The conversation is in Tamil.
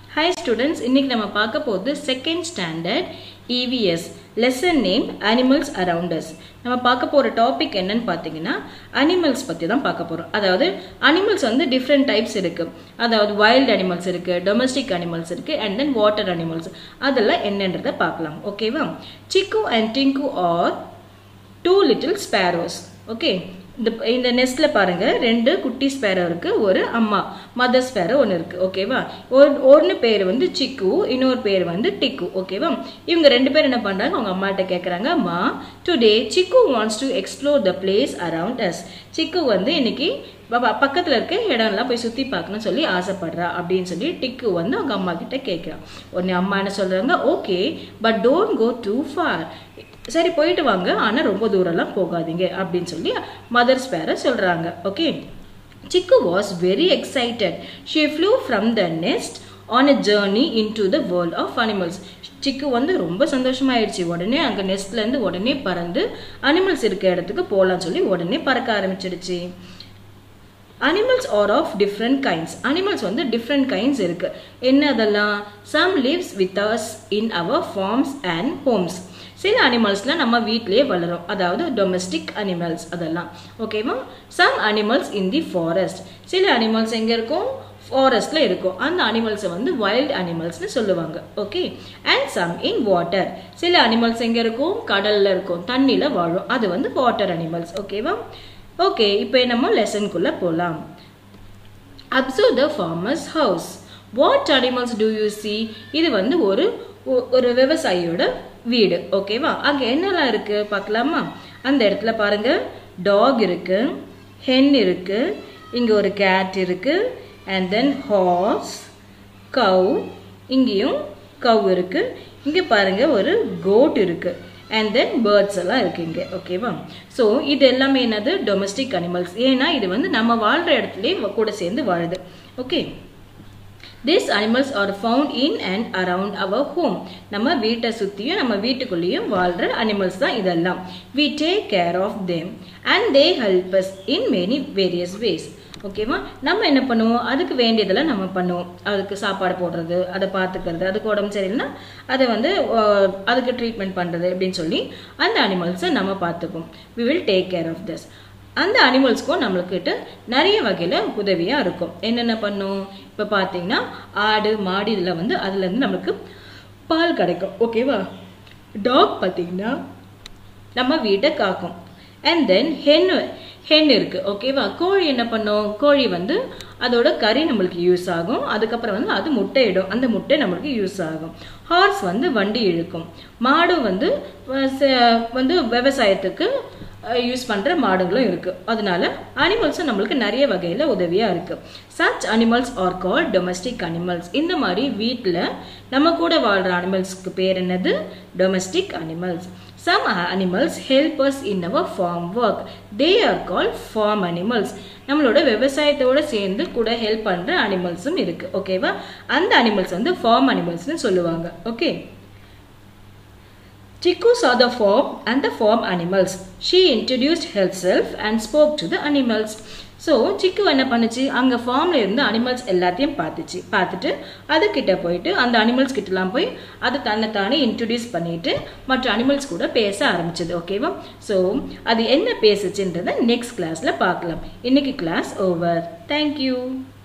ஹாய் ஸ்டூடெண்ட்ஸ் இன்னைக்கு நம்ம பார்க்க போகுது second standard EVS lesson name animals around us நம்ம பார்க்க போகிற டாபிக் என்னன்னு பார்த்தீங்கன்னா அனிமல்ஸ் பற்றி தான் பார்க்க போகிறோம் அதாவது அனிமல்ஸ் வந்து டிஃப்ரெண்ட் டைப்ஸ் இருக்குது அதாவது வைல்ட் அனிமல்ஸ் இருக்குது டொமஸ்டிக் அனிமல்ஸ் இருக்குது அண்ட் தென் வாட்டர் அனிமல்ஸ் அதெல்லாம் என்னன்றதை பார்க்கலாம் ஓகேவா Chiku and Tinku are two little sparrows okay இந்த இந்த நெஸ்ட்ல பாருங்க ரெண்டு குட்டி ஸ்பேரோ இருக்கு ஒரு அம்மா மதர் ஸ்பேரோ ஒன்று இருக்கு ஓகேவா ஒன்று பேர் வந்து சிக்கு இன்னொரு பேர் வந்து டிக்கு ஓகேவா இவங்க ரெண்டு பேர் என்ன பண்றாங்க அவங்க அம்மாட்ட கேட்குறாங்க அம்மா today Chiku wants to explore the place around us Chiku வந்து இன்னைக்கு பக்கத்தில் இருக்க இடம்லாம் போய் சுற்றி பார்க்கணும்னு சொல்லி ஆசைப்படுறா அப்படின்னு சொல்லி டிக்கு வந்து அவங்க அம்மா கிட்ட கேட்குறான் உடனே அம்மா என்ன சொல்கிறாங்க okay but don't go too far சரி போயிட்டு வாங்க ஆனால் ரொம்ப தூரம்லாம் போகாதீங்க அப்படின்னு சொல்லி மதர் ஸ்பேரை சொல்கிறாங்க okay Chiku was very excited she flew from the nest on a journey into the world of animals Chiku வந்து ரொம்ப சந்தோஷமாயிடுச்சு உடனே அங்கே நெஸ்ட்லேருந்து உடனே பறந்து அனிமல்ஸ் இருக்க இடத்துக்கு போகலான்னு சொல்லி உடனே பறக்க ஆரம்பிச்சிடுச்சு animals are of different kinds animals வந்து டிஃப்ரெண்ட் கைண்ட்ஸ் இருக்கு என்ன அதெல்லாம் some lives with us in our farms and homes சில அனிமல்ஸ்லாம் நம்ம வீட்லேயே வளரும் அதாவது டொமஸ்டிக் அனிமல்ஸ் அதெல்லாம் ஓகேவா some animals in the forest சில அனிமல்ஸ் எங்கே இருக்கும் ஃபாரஸ்ட்ல இருக்கும் அந்த அனிமல்ஸை வந்து வைல்ட் அனிமல்ஸ்னு சொல்லுவாங்க okay and some in water சில அனிமல்ஸ் எங்கே இருக்கும் கடல்ல இருக்கும் தண்ணியில் வாழும் அது வந்து வாட்டர் அனிமல்ஸ் ஓகேவா ஓகே இப்போ நம்ம லெசனுக்குள்ள போகலாம் observe the farmer's house what animals do you see இது வந்து ஒரு ஒரு விவசாயியோட வீடு ஓகேவா அங்கே என்னெல்லாம் இருக்கு பார்க்கலாமா அந்த இடத்துல பாருங்க டாக் இருக்கு ஹென் இருக்கு இங்கே ஒரு கேட் இருக்கு அண்ட் தென் ஹார்ஸ் கவ் இங்கேயும் கவ் இருக்கு இங்கே பாருங்க ஒரு கோட் இருக்கு அண்ட் தென் பேர்ட்ஸ் எல்லாம் இருக்கு இங்கே ஓகேவா ஸோ இது எல்லாமே என்னது டொமஸ்டிக் அனிமல்ஸ் ஏன்னா இது வந்து நம்ம வாழ்கிற இடத்துலயே கூட சேர்ந்து வாழுது okay this animals are found in and around our home நம்ம வீட்டை சுற்றியும் நம்ம வீட்டுக்குள்ளேயும் வாழ்கிற அனிமல்ஸ் தான் இதெல்லாம் we take care of them and they help us in many various ways ஓகேவா நம்ம என்ன பண்ணுவோம் அதுக்கு வேண்டியதெல்லாம் நம்ம பண்ணுவோம் அதுக்கு சாப்பாடு போடுறது அதை பார்த்துக்கிறது அதுக்கு உடம்பு சரியில்லைன்னா அதை வந்து அதுக்கு ட்ரீட்மெண்ட் பண்ணுறது அப்படின்னு சொல்லி அந்த அனிமல்ஸை நம்ம பார்த்துப்போம் we will take care of this அந்த அனிமல்ஸ்க்கும் நம்மளுக்கிட்ட நிறைய வகையில் உதவியாக இருக்கும் என்னென்ன பண்ணும் இப்போ பார்த்தீங்கன்னா ஆடு மாடு இதில் வந்து அதுலேருந்து நம்மளுக்கு பால் கிடைக்கும் ஓகேவா டாக் பார்த்தீங்கன்னா நம்ம வீட்டை காக்கும் அண்ட் தென் ஹென் ஹென் இருக்குது ஓகேவா கோழி என்ன பண்ணும் கோழி வந்து அதோட கறி நம்மளுக்கு யூஸ் ஆகும் அதுக்கப்புறம் வந்து அது முட்டையிடும் அந்த முட்டை நம்மளுக்கு யூஸ் ஆகும் ஹார்ஸ் வந்து வண்டி இழுக்கும் மாடு வந்து வந்து விவசாயத்துக்கு யூஸ் பண்ணுற மாடுகளும் இருக்குது அதனால அனிமல்ஸும் நம்மளுக்கு நிறைய வகையில் உதவியாக இருக்குது such animals are call domestic animals இந்த மாதிரி வீட்டில் நம்ம கூட வாழ்கிற அனிமல்ஸ்க்கு பேர் என்னது domestic animals some animals help us in our farm work they are call farm animals நம்மளோட விவசாயத்தோட சேர்ந்து கூட ஹெல்ப் பண்ணுற அனிமல்ஸும் இருக்குது ஓகேவா அந்த அனிமல்ஸ் வந்து ஃபார்ம் அனிமல்ஸ்னு சொல்லுவாங்க okay Chiku saw the form and the farm animals. She introduced herself and spoke to the animals. So Chiku என்ன பண்ணுச்சு அங்கே ஃபார்மில் இருந்து அனிமல்ஸ் எல்லாத்தையும் பார்த்துச்சு பார்த்துட்டு அதுக்கிட்ட போயிட்டு அந்த அனிமல்ஸ் கிட்டலாம் போய் அது தன்னை தானே இன்ட்ரடியூஸ் பண்ணிட்டு மற்ற அனிமல்ஸ் கூட பேச ஆரம்பிச்சது ஓகேவா ஸோ அது என்ன பேசுச்சுன்றதை நெக்ஸ்ட் கிளாஸில் பார்க்கலாம் இன்னைக்கு கிளாஸ் ஓவர் தேங்க்யூ